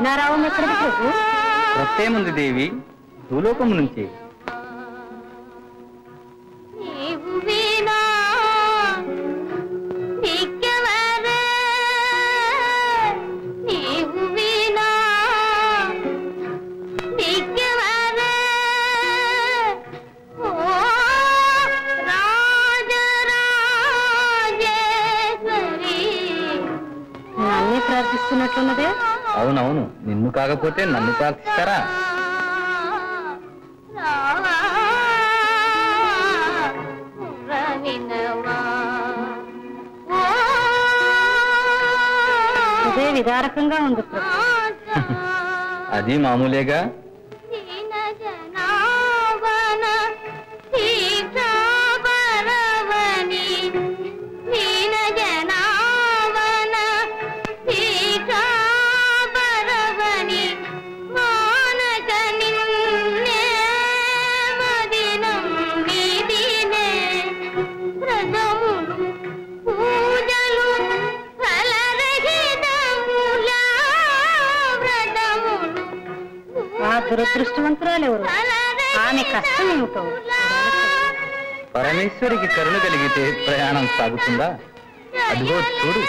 కృష్ణారావం ఎక్కడికి ప్రభు ప్రత్యేముంది దేవి భూలోకము నుంచి నీవు వీణా దిక్కెవరే నీవు వీణా దిక్కెవరే ఓ రాజరాజేశ్వరి నన్నే ప్రార్థిస్తున్నట్లున్నదే అవునవును నిన్ను కాకపోతే నన్ను ప్రార్థిస్తారా రావా రవినవా ఓ అదే విదారకంగా ఉంది ప్రభు అది మామూలేగా దీన జనావన శిఖావరవని దీన జనావన శిఖావరవని మానక నిన్నే మదినం విదినే వ్రతములు పూజలు ఫలరహితములా వ్రతములు ఆ దురదృష్టవంతురాలెవరు ఆమె కష్టం ఏమిటో పరమేశ్వరికి కరుణ కలిగితే ప్రయాణం సాగుతుందా అదిగో చూడు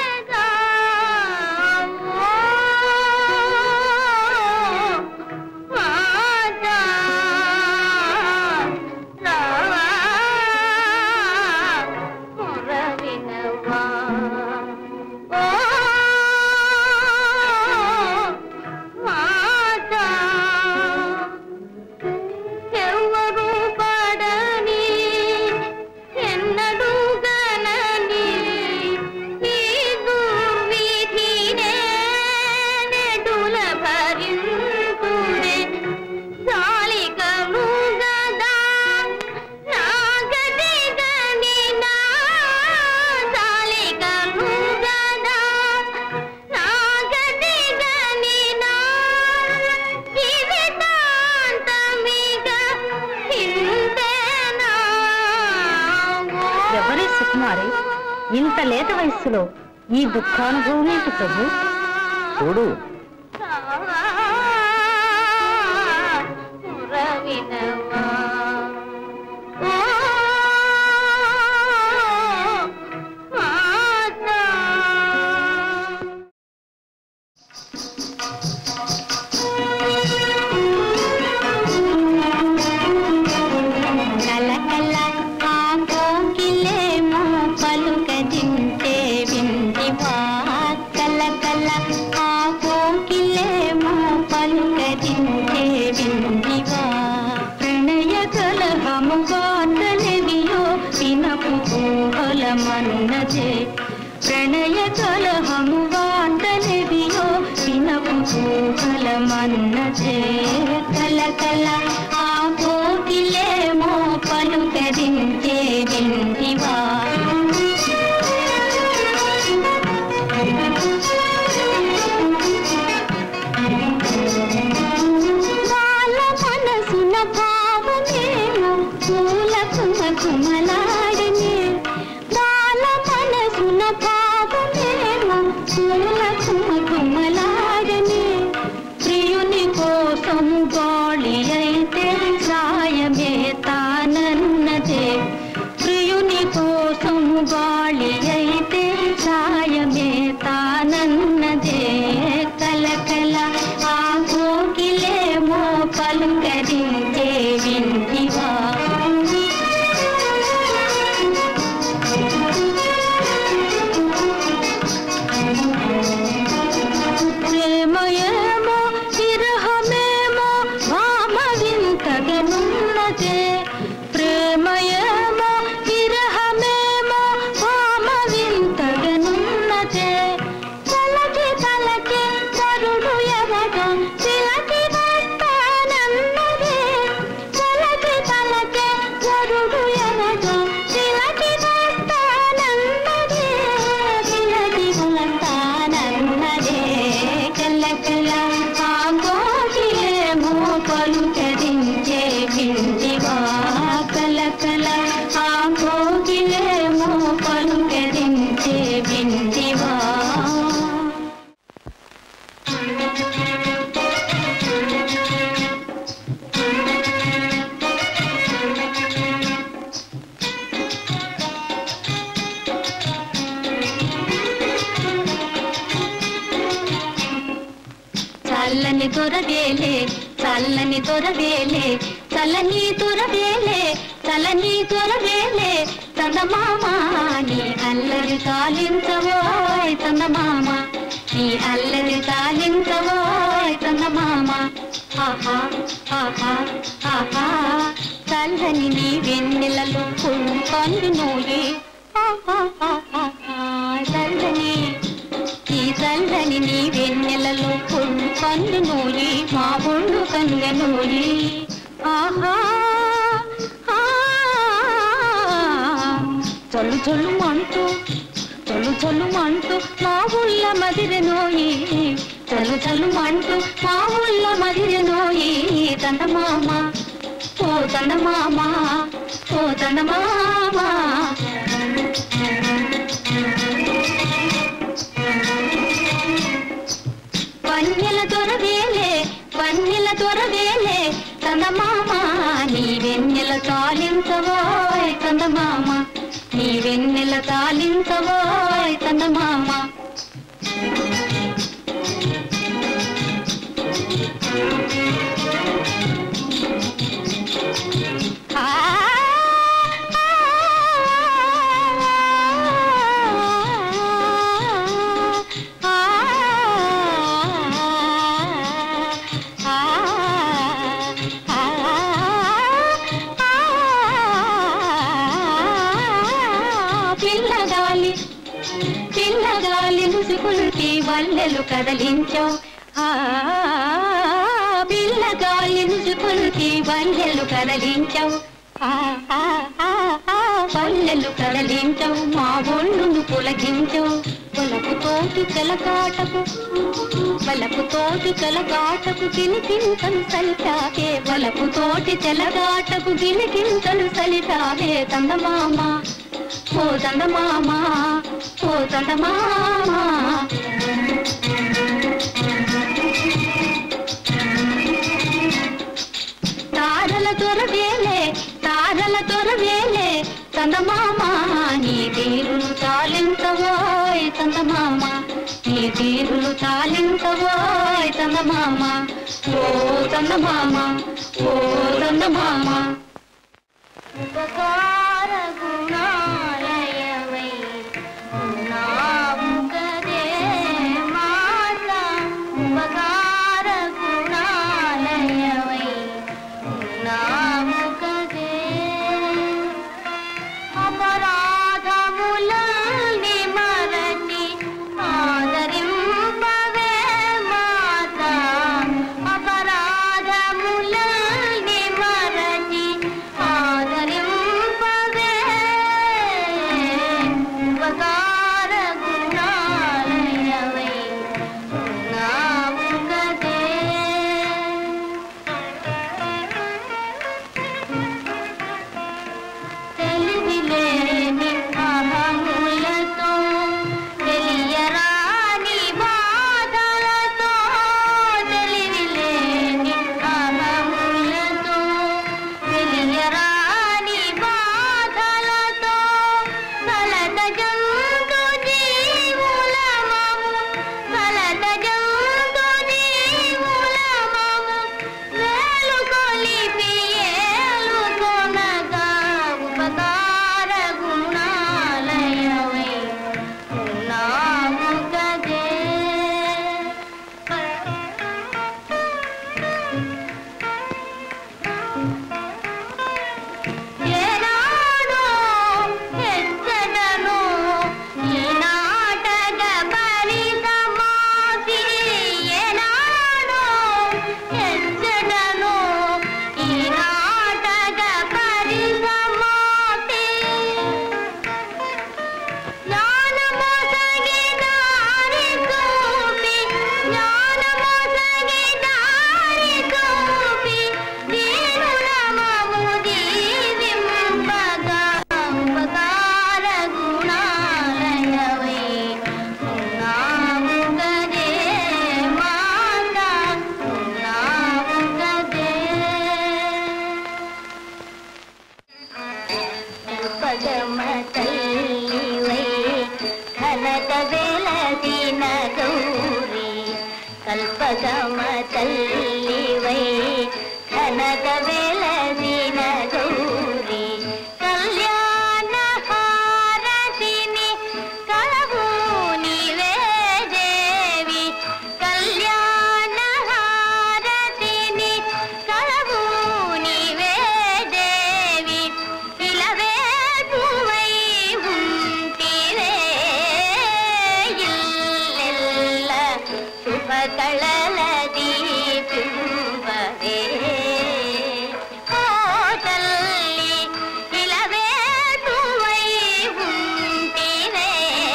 ఎవరు పడని ఎన్నడూ గనని ఈ దుర్విధినే నెడుల భరింతుడే జాలికను గదా నాగటి గనినా జాలికను గదా నాగటి గనినా జీవితాంతమిగ ఇంతేనా ఎవరి సుకుమారి ఇంత లేత వయస్సులో ఈ దుఃఖానుభవం ఏంటి ప్రభు చూడు రవినవా ఓ మాతా కలకల ఆ కోకిలేమో పలుకదింటే వింటివా కలకల ఆ కోకిలేమో పలుకదింటే వింటివా ప్రణయ కలహము గాథలెవియో వినపు ఊహలమన్నదే ప్రణయ కలహము వార్తలెవియో వినపు ఊహలమన్నదే కలకల ఆ కోకిలేమో పలుకరించే వింటివా బాల మనసున భావమేమో పూల కుమ కుమలాడనే బాల మనసున భావమేమో పూల కుమ కుమలాడనే ప్రియుని కోసము గాళి అయితే సాయమే తానన్నదే ప్రియుని కోసము గాళి అయితే సాయమే తానన్నదే కలకల ఆ కోకిలేమో పలుకరించే వింటివా ప్రేమయేమో విరహమేమో భామ వింతగనున్నదే ప్రేమయేమో విరహమేమో భామ వింత చల్లని దొరవేలే చల్లని దొరవేలే చల్లని దొరవేలే చల్లని దొరవేలే చందమామ నీ అల్లరి కాలించవోయ్ చందమామ నీ అల్లరి కాలించవోయ్ చందమామ ఆహా ఆహా ఆహా చల్లని నీ వెన్నెలలో పండు నోయే ఆహా ఆహా చల్లని ఈ చల్లని నీ వెన్నెలలో పండు నోయి మా ఒళ్ళు కంగ నోయి ఆహా ఆ, చల్లు చల్లు మంటూ చల్లు చల్లు మంటూ మా ఊళ్ళ మదిరె నోయి చల్లు చల్లు మంటూ మా ఊళ్ళ మదిరె నోయి తందమామ ఓ తందమామ ఓ తందమామ పన్నెల దొరవేలే పన్నెల దొరవేలే చందమామ నీ వెన్నెల చాలించవోయ్ చందమామ నీ వెన్నెల చాలించవోయ్ చందమామ ఆ పిల్లగాలి పిల్లగాలి ముసుగుల్కి వల్లెలు కదలించావు ఆ పిల్లగాలి ముసుగుల్కి వల్లెలు కదలించావు ఆ, ఆ, ఆ, ఆ, వల్లెలు కదలించావు మా ఒళ్ళును పులకించావు పొలకు తోటి చెలకాటకు వలపు తోటి చెలగాటకు గిలికింతలు సలిపావే వలపు తోటి చెలగాటకు గిలికింతలు సలిపావే తందమామ ఓ తందమామ ఓ తందమామ తారల దొరవేలే తారల దొరవేలే చందమామ నీ తీరును చాలించవోయ్ చందమామ నీ తీరును చాలించవోయ్ చందమామ ఓ చందమామ ఓ చందమామ ఉపకార గుణాలయవై ఉన్నావు కదే మాత ఉపకార గుణాలయవై ఉన్నావు కదే అపరాధములని మరచి ఆదరింపవే మాత అపరాధములని మరచి ఆదరింపవే కళల దీపింపదే ఓ తల్లి ఇలవేటువై ఉంటినే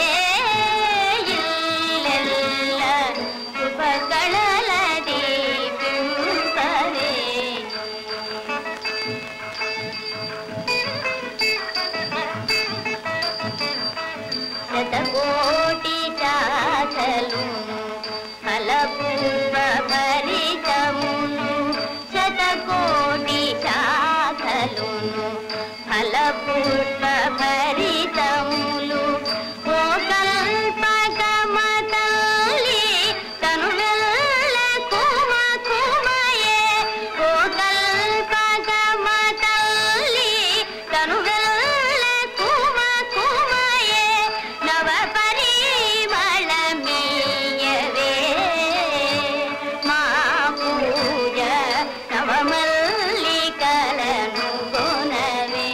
ఇల్లెల్ల శుభకళల దీపింపదే శతకోటి శాఖలు ఫలపూర్వ భరితమును శతకోటి శాఖలును ఫలపూర్వ భరితములు ఓ కల్పకమతల్లి తను వెళ్ళ కుమ కుమయే ఓ కల్పకమతల్లి తను వెళ్ళ కుమ కుమయే నవ పరిమళమీయవే మా పూజ నవమల్లికలను కొనవే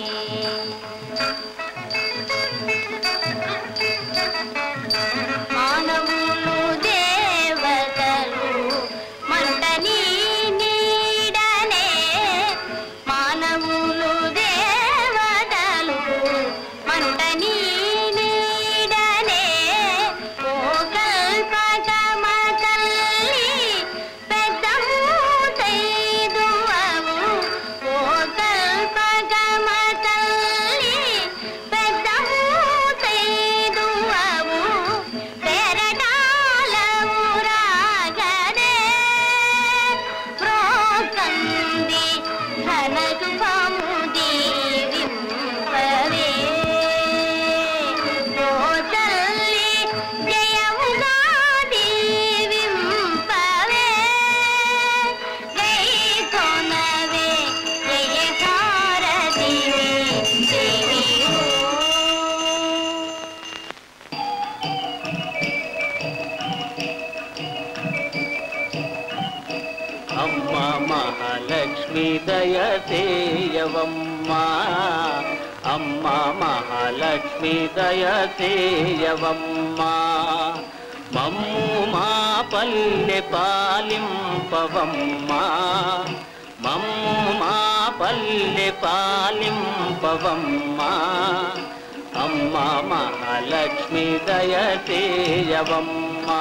మానవులు దేవతలు మంటని నీడనే మానవులు దేవతలు మంటని నీడనే ఓ కల్పకమ తల్లి పెద్ద మూతైదువము ఓ కల్పకమ తల్లి పెద్ద మూతైదువము పెరటాలము రాగనే ప్రోకంది ఘన శుభము దీవింపవే ఓ తల్లి జయముగా దీవింపవే జై కొనవే జయ హారతివే దేవి ఓ అమ్మ మహాలక్ష్మి దయసేయవమ్మా అమ్మ మహాలక్ష్మి దయసేయవమ్మా మమ్ము మా పల్లె పాలింపవమ్మా మమ్ము మా పల్లె పాలింపవమ్మా అమ్మ మహాలక్ష్మి దయసేయవమ్మా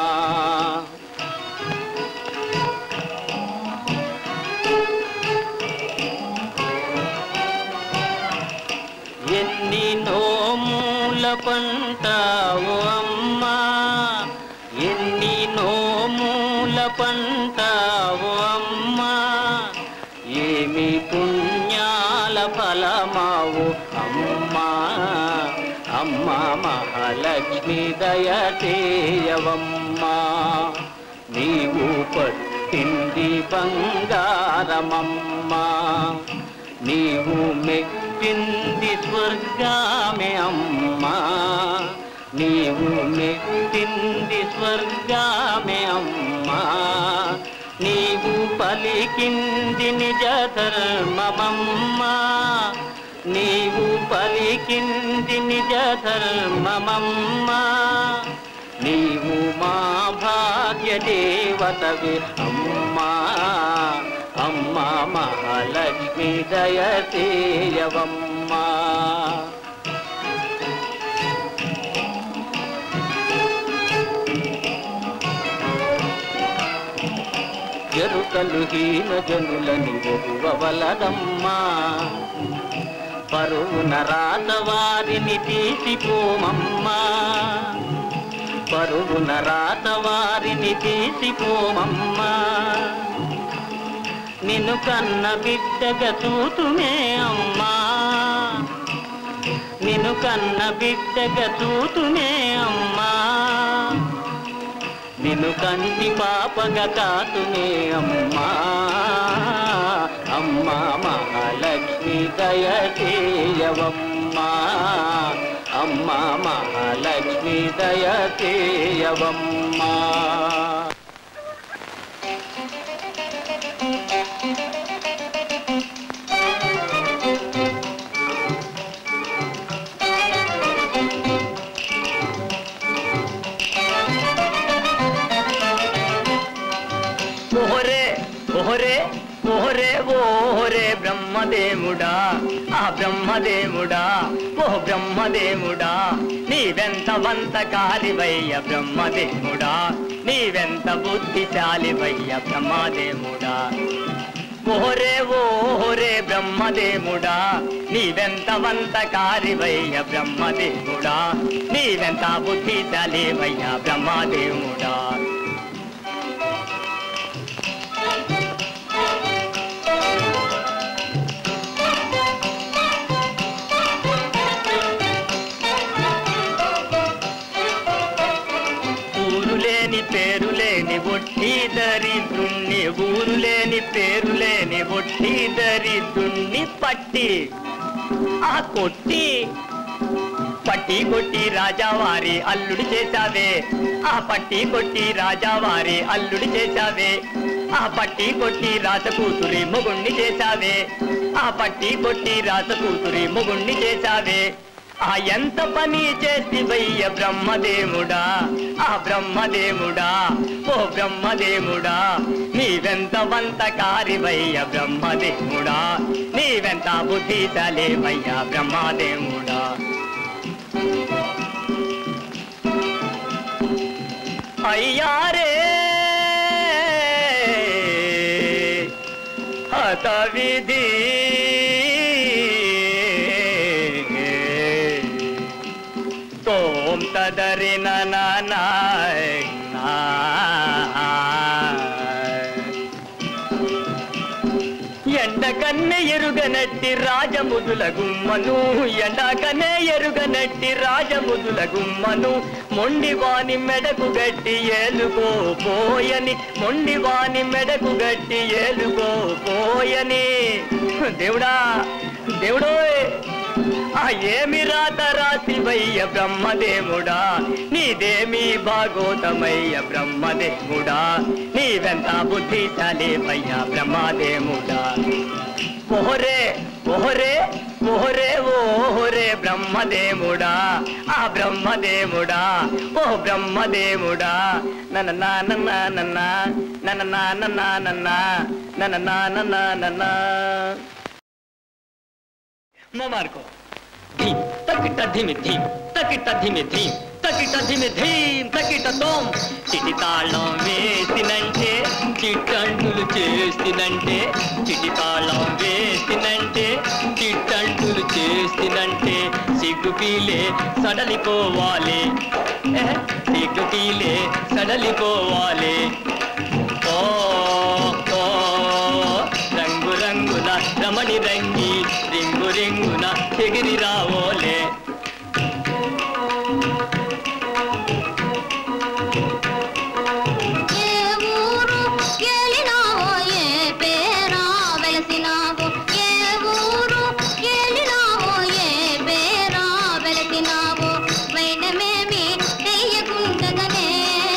ఎన్ని నోముల పంటావు అమ్మా ఎన్ని నోముల పంటావు అమ్మా ఏమి పుణ్యాల ఫలమావు అమ్మా అమ్మా మహాలక్ష్మి దయచేయవమ్మా నీవు పట్టింది బంగారమమ్మా నీవు మెట్టింది స్వర్గామే అమ్మా నీవు మెట్టింది స్వర్గామే అమ్మా నీవు పలికింది నిజ ధర్మమమ్మా నీవు పలికింది నిజ ధర్మమమ్మా నీవు మా భాగ్య దేవతవి అమ్మా అమ్మా మహాలక్ష్మి దయసేయవమ్మా ఎరుకలు హీన జనులని ఒరువలదమ్మా పరువున రాత వారిని తీసిపోమమ్మా పరువున రాత వారిని తీసిపోమమ్మా నిన్ను కన్న బిడ్డగా చూతుమే అమ్మా నిన్ను కన్న బిడ్డగా చూతుమే అమ్మా నిన్ను కంటి పాపగా కాతునే అమ్మా అమ్మా మహాలక్ష్మి దయచేయవమ్మా అమ్మా మహాలక్ష్మి దయచేయవమ్మా బ్రహ్మదేవుడా ఆ బ్రహ్మదేవుడా ఓ బ్రహ్మదేవుడా నీవెంత వంతకారివయ్య బ్రహ్మదేవుడా నీవెంత బుద్ధిశాలివయ్య బ్రహ్మదేవుడా ఓహరే ఓహరే బ్రహ్మదేవుడా నీవెంత వంతకారివయ్య బ్రహ్మదేవుడా నీవెంత బుద్ధిశాలివయ్య బ్రహ్మదేవుడా ఊరు లేని పేరు లేని ఒట్టి దరిద్రుణ్ణి ఊరు లేని పేరు లేని ఒట్టి దరిద్రుణ్ణి పట్టి ఆ కొట్టి పట్టి కొట్టి రాజావారి అల్లుడు చేశావే ఆ పట్టి కొట్టి రాజావారి అల్లుడు చేశావే ఆ పట్టి కొట్టి రాత కూతురి మొగుణ్ణి చేశావే ఆ పట్టి కొట్టి రాత కూతురి మొగుణ్ణి చేశావే ఆ ఎంత పని చేసివయ్య బ్రహ్మదేవుడా ఆ బ్రహ్మదేవుడా ఓ బ్రహ్మదేవుడా నీవెంత వంతకారివయ్య బ్రహ్మదేవుడా నీవెంత బుద్ధిశాలివయ్య బ్రహ్మదేవుడా అయ్యారే హత విధి తోం తదరి నాయ్ ఎండకన్నే ఎరుగనట్టి రాజముదుల గుమ్మను ఎండకనే ఎరుగనట్టి రాజముదుల గుమ్మను మొండివాని మెడకు గట్టి ఏలుకో పోయని మొండివాని మెడకు గట్టి ఏలుకో పోయని దేవుడా దేవుడోయ్ ఆ ఏమి రాత రాసివయ్య బ్రహ్మదేవుడా నీదేమి భాగోతమయ్య బ్రహ్మదేవుడా నీవెంత బుద్ధిశాలివయ్య బ్రహ్మదేవుడా ఓహరే ఓహరే ఓహరే ఓహరే బ్రహ్మదేవుడా ఆ బ్రహ్మదేవుడా ఓ బ్రహ్మదేవుడా నన్న నాన్న నాన్న నన్న నాన్న నాన్న నన్న నాన్న నాన్న మార్కో ధీమ్ తకిట ధిమి ధీమ్ తకిట ధిమి ధీమ్ తకిట ధిమి ధీమ్ తకిట తోం చిటి తాళం వేసినంటే చిట్టంటులు చేసినంటే చిటి తాళం వేసినంటే చిట్టంటులు చేసినంటే సిగ్గు పీలే సడలిపోవాలి ఎహ, సిగ్గు పీలే సడలిపోవాలి ఓ ఓ రంగు రంగుల రమణి రంగి రింగు రింగున ఎగిరి రావోలే ఏ ఊరు ఏలినావో ఏ పేరా వెలసినావో ఏ ఊరు ఏలినావో ఏ పేరా వెలసినావో వైనమేమి తెలియకుండగనే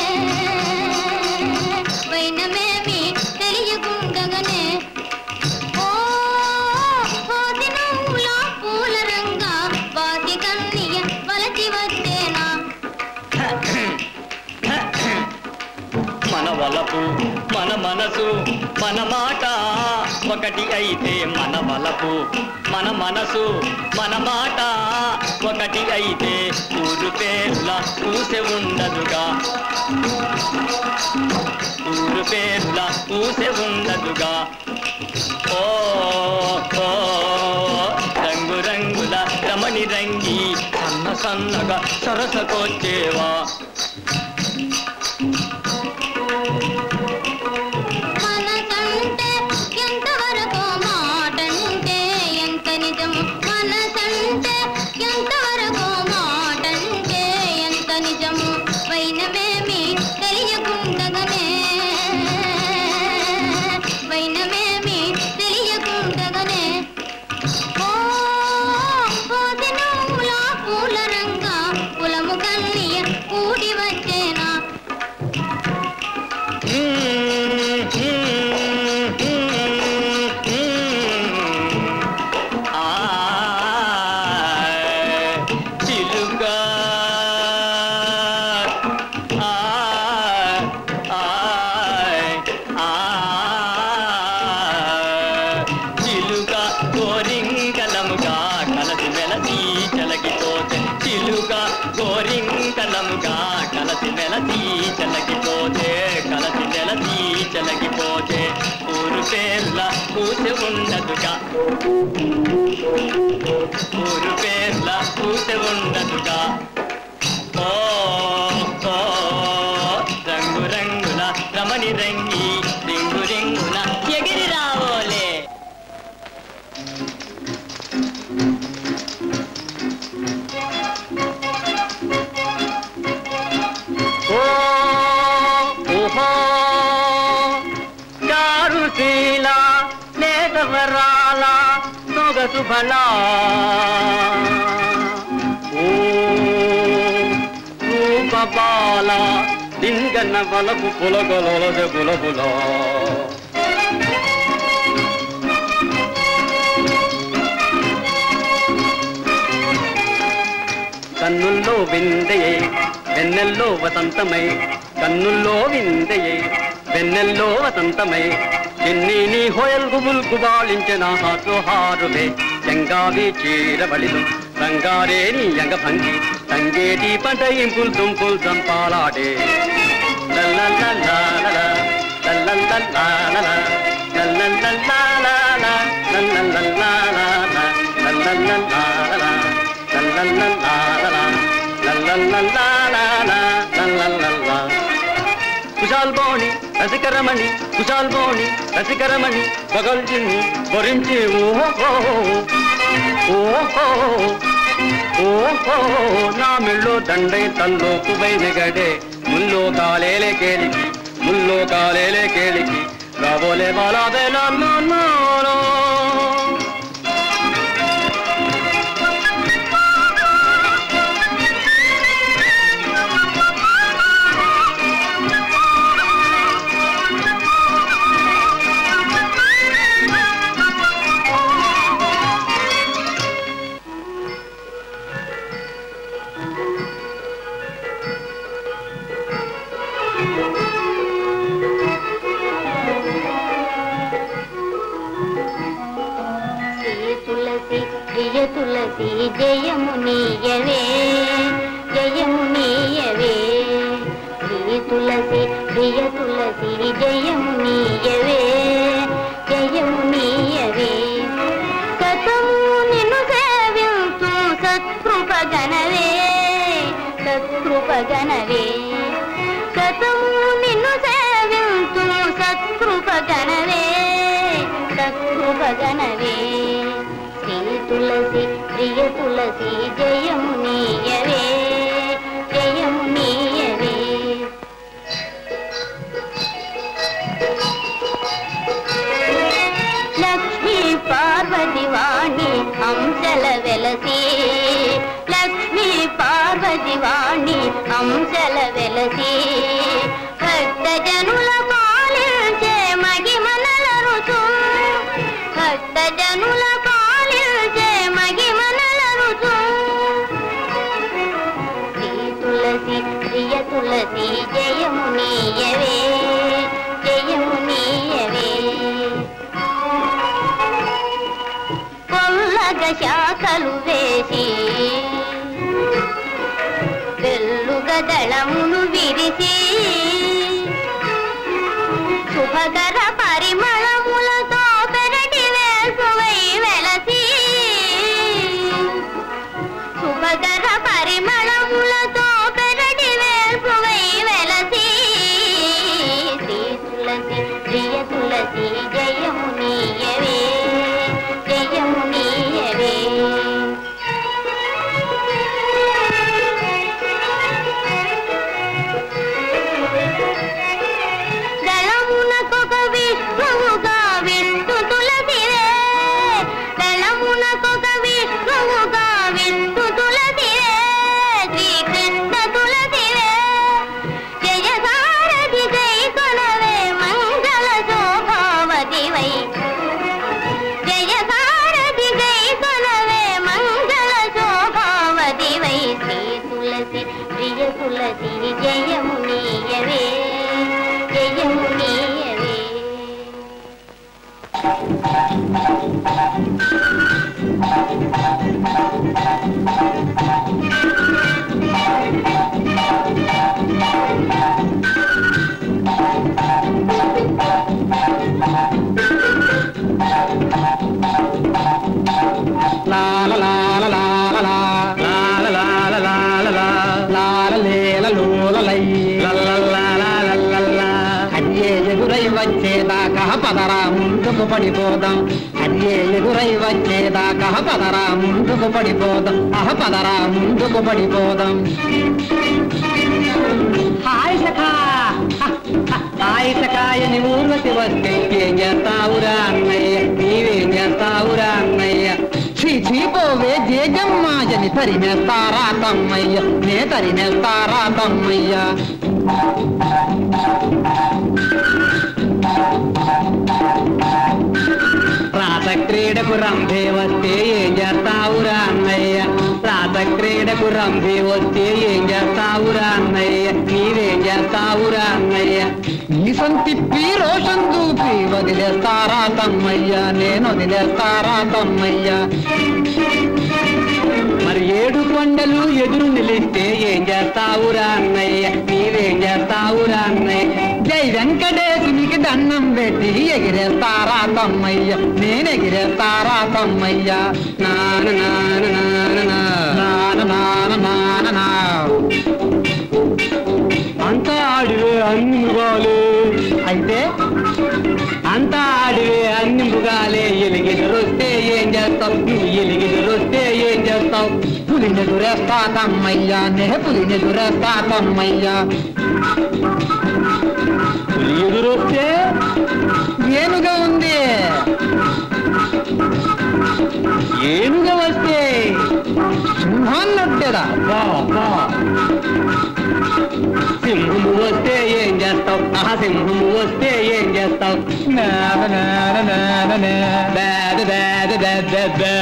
వైనమేమి తెలియకుండగనే ఓ పోతినవుల పూల రంగా వాసి కన్నీయ వలచి వచ్చేనా మన వలపు మన మనసు మన మాట ఒకటి అయితే మన వలపు మన మనసు మన మాట ఒకటి అయితే ఊరు పేర్ల ఊసె ఉండదుగా ఊరు పేర్ల ఊసె ఉండదుగా ఓ ఓ రంగు రంగుల రమణి రంగి సన్న సన్నగా సరసకొచ్చేవా మనసంటే ఎంతవరకు మాటంటే ఎంత నిజము మనసంటే ఎంతవరకు మాటంటే ఎంత నిజము వైనమేమి తెలియకుండగనే వైనమేమి తెలియకుండగనే ఓ పోతినవుల పూల రంగా కులము కన్నీయ కూడి వచ్చేనా చిలుక మంగళముగా కలసి వెలసి చెలగిపోతే కలసి వెలసి చెలగిపోతే ఊరు పేర్ల పూసె ఉండదుగా ఊరు పేర్ల పూసె ఉండదుగా ఓ ఓ రంగు రంగుల రమణి రంగి రింగు రింగుల ఎగిరి రావోలే ఓ ఓహో చారుశీల నేతవరాల సొగసు బలా ఓ రూపబాల లింగన్న బలపు పులగలొలజ బులబులా కన్నుల్లో విందయే వెన్నెల్లో వసంతమై కన్నుల్లో విందయే వెన్నెల్లో వసంతమై ఎన్ని నీ హోయల్గు ముల్కు బాళించిన హాసుహారులే చెంగావి చీరబడిలు రంగారే నీ యంగ భంగి తంగేటి పంట ఇంపుల్ దుంపుల్ చంపాలాడే లల్లల్లల్లాలల, లల్లల్లల్లాలల, లల్లల్లల్లాలల, లల్లల్లల్లాలల, లల్లల్లల్లాలల, లల్లల్లల్లాలల, లల్లల్లల్లాలల, లల్లల్లల్లా. కుశాల్ బోణి రసికరమణి కుశాల్ బోణి రసికరమణి పగల్జిని భరించి ఓహో ఓహో ఓహో నా మెళ్ళో దండై తల్లో కుబై నెగడే ముల్లో కాలేలే కేలికి ముల్లో కాలేలే కేలికి రాబోలే బాలా బేలా నో శ్రీ తులసి ప్రియ తులసి జయము నీయవే జయము నీయవే శ్రీ తులసి ప్రియ తులసి జయము నీయవే జయము నీయవే సతము నిన్ను సేవింతు సత్కృపగనవే సత్కృపగనవే సతము నిన్ను సేవింతు సత్కృపగనవే సత్కృపగనవే శ్రీ తులసి ప్రియ తులసి జయము నీయవే జయము నీయవే లక్ష్మీ పార్వతి వాణి అంశల వెలసి లక్ష్మీ పార్వతి వాణి అంశల వెలసి భక్త జనుల పాలించే మగిమనల రుచు భక్త జనుల పాలించే మగిమనల రుచు శ్రీ తులసి ప్రియ తులసి జయము నీయవే జయము నీయవే పొల్లగ శాఖలు వేసి వెల్లుగ దళములు విరిసి శుభకర పరిమళములతో పెరటి వేల్పువై వెలసి శుభకర పరిమళములతో పెరటి వేల్పువై వెలసి శ్రీ తులసి ప్రియ తులసి జయము నీయవే జయము నీయవే దళమునకొక విష్ణువుగా విష్ణు తులసివే దళమునకొక విష్ణువుగా విష్ణు తులసివే శ్రీకృష్ణ తులసివే జయ సారథి జై కొనవే మంగళ శోభావతివై జయ సారథి జై కొనవే మంగళ శోభావతివై శ్రీ తులసి ప్రియ తులసి జయము నీయవే జయము నీయవే ఆ లలలోలలై లల్లల్లాలాలల్లల్లా. అదే ఎదురై వచ్చేదాకా పదరా ముందుకు పడిపోదాం అదే ఎదురై వచ్చేదాకా పదరా ముందుకు పడిపోదాం అహ పదరా ముందుకు పడిపోదాం హాయ్ సఖా హాయ్ సఖాయని ఊర్వశి వస్తే ఏం చేస్తావురా అన్నయ్య నీవేం చేస్తావురా అన్నయ్య ఛీ చీపోవే జేజమ్మాయని తరిమేస్తారా తమ్మయ్య నే తరిమేస్తారా తమ్మయ్య రాత క్రీడకు రంభే వస్తే ఏం చేస్తావురా అన్నయ్య రాత క్రీడకు రంభే వస్తే ఏం చేస్తావురా అన్నయ్య నీవేం చేస్తావురా అన్నయ్య నీ సంతిప్పి రోషన్ చూపి వదిలేస్తారా తమ్మయ్య నేను వదిలేస్తారా తమ్మయ్య మరి ఏడు కొండలు ఎదురు నిలిస్తే ఏం చేస్తావురా అన్నయ్య నీవేం చేస్తావురా అన్నయ్య జై వెంకటేశునికి దండం పెట్టి ఎగిరేస్తారా తమ్మయ్య నేను ఎగిరేస్తారా తమ్మయ్య నాన నాన నాన నాన నాన నాన నా అంతా ఆడివే అన్ని మృగాలే అయితే అంతా ఆడివే అన్ని మృగాలే ఎలిగినరొస్తే ఏం చేస్తావు నువ్వు ఎలిగినరొస్తే ఏం చేస్తావు పులిని దురేస్తా తమ్మయ్యా నే పులిని దురేస్తా తమ్మయ్యా పులి ఎదురొస్తే ఏనుగా ఉంది ఏనుగా వస్తే సింహాన్నొట్టేదా బా బా సింహము వస్తే ఏం చేస్తావు ఆ సింహము వస్తే ఏం చేస్తావు బ్యాద బ్యాద బ్యాద బ్యా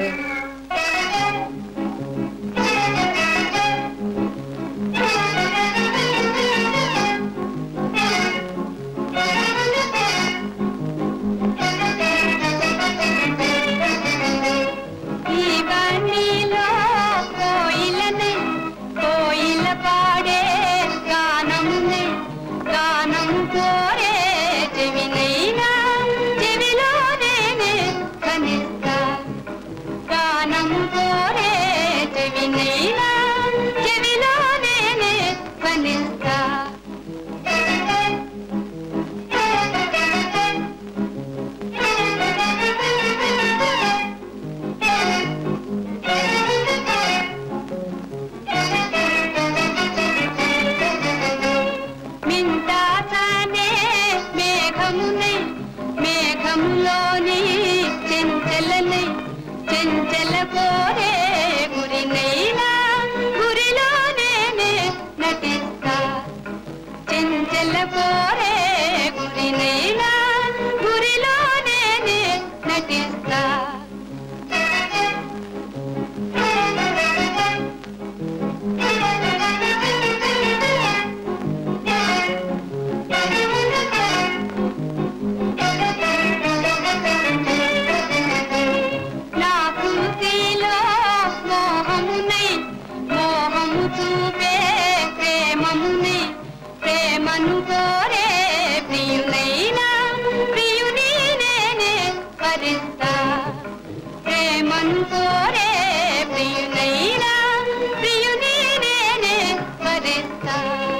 ఈ బండిలో కోయిలనే కోయిల పాడే గానమునే గానం కోరే చెవినైనా చెవిలోనే కనిస్తా గానం కోరే చెవినైనా చెవిలోనే కనిస్తా మింటాచానే మేఘమునై మేఘములోని చెంచలనై చెంచల కోరే గురినైనా గురిలోనే నటిస్తా చెంచల కోరే గురినైనా గురిలోనే నటిస్తా నా కృతిలో మోహమునై మోహము చూపే ప్రేమమునై ప్రేమను కోరే ప్రియునైనా ప్రియుని నేనే వరిస్తా ప్రేమను కోరే ప్రియునైనా ప్రియుని నేనే వరిస్తా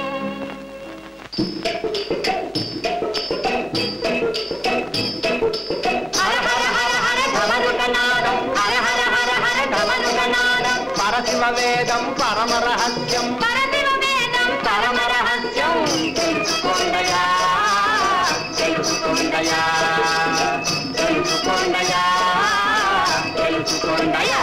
పరశివ వేదం పరమ రహస్యం పరశివ వేదం పరమ రహస్యం తెలుసుకోండయా తెలుసుకోండయా తెలుసుకోండయా తెలుసుకోండయా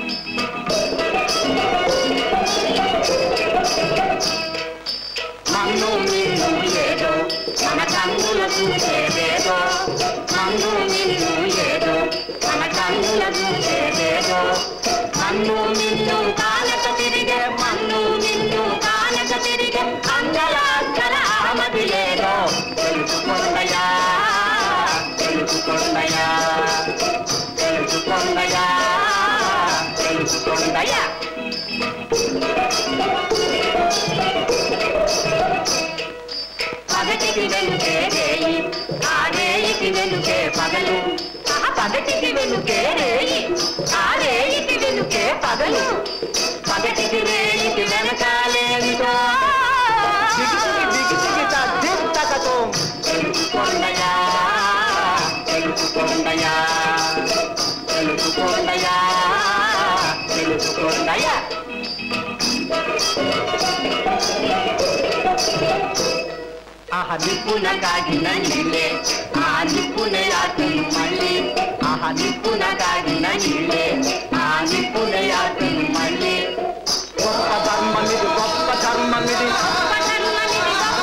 మన్ను నిన్ను ఏదో మన కన్నుల చూసేదేదో మన్ను నిన్ను ఏదో మన కన్నుల చూసేదేదో మన్ను నిన్ను కానక తిరిగే మన్ను నిన్ను కానక తిరిగే అంగల అంగల ఆమది లేదో తెలుసుకొండయా తెలుసుకొండయా తెలుసుకొండయా తెలుసుకొండయా పగటికి వెనుకే రేయి ఆ రేయికి వెనుకే పగలు ఆ పగటికి వెనుకే రేయి ఆ రేయికి వెనుకే పగలు పగటికి రేయికి వెనకాలేమిటో తకతో తెలుసుకోండయా తెలుసుకోండయా తెలుసుకోండయా తెలుసుకోండయా ఆహ నిప్పున కాగిన నీళ్ళే ఆ నిప్పున యాతను మళ్ళీ ఆహ నిప్పున కాగిన నీళ్ళే ఆ నిప్పున యాతను మళ్ళీ గొప్ప ధర్మమిది గొప్ప ధర్మమిది గొప్ప ధర్మమిది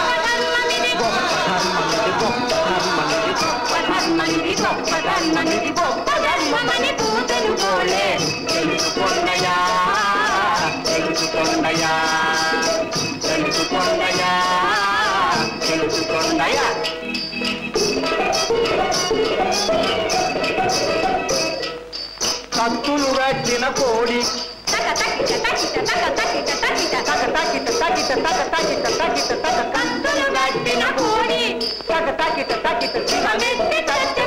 గొప్ప ధర్మమిది గొప్ప ధర్మమిది గొప్ప ధర్మమిది గొప్ప ధర్మమని పూతను పోలే తెలుసుకొండయా తెలుసుకొండయా తెలుసుకొండయా తెలుసుకొండయా కత్తులు కట్టిన కోడి తగ తగిట తగిట తగ తగిట తగిట తగ తగిట తగిట తగ తగిట తగిట తగ కత్తులు కట్టిన కోడి తగ తగిట తగిట తినమెత్తి తగిట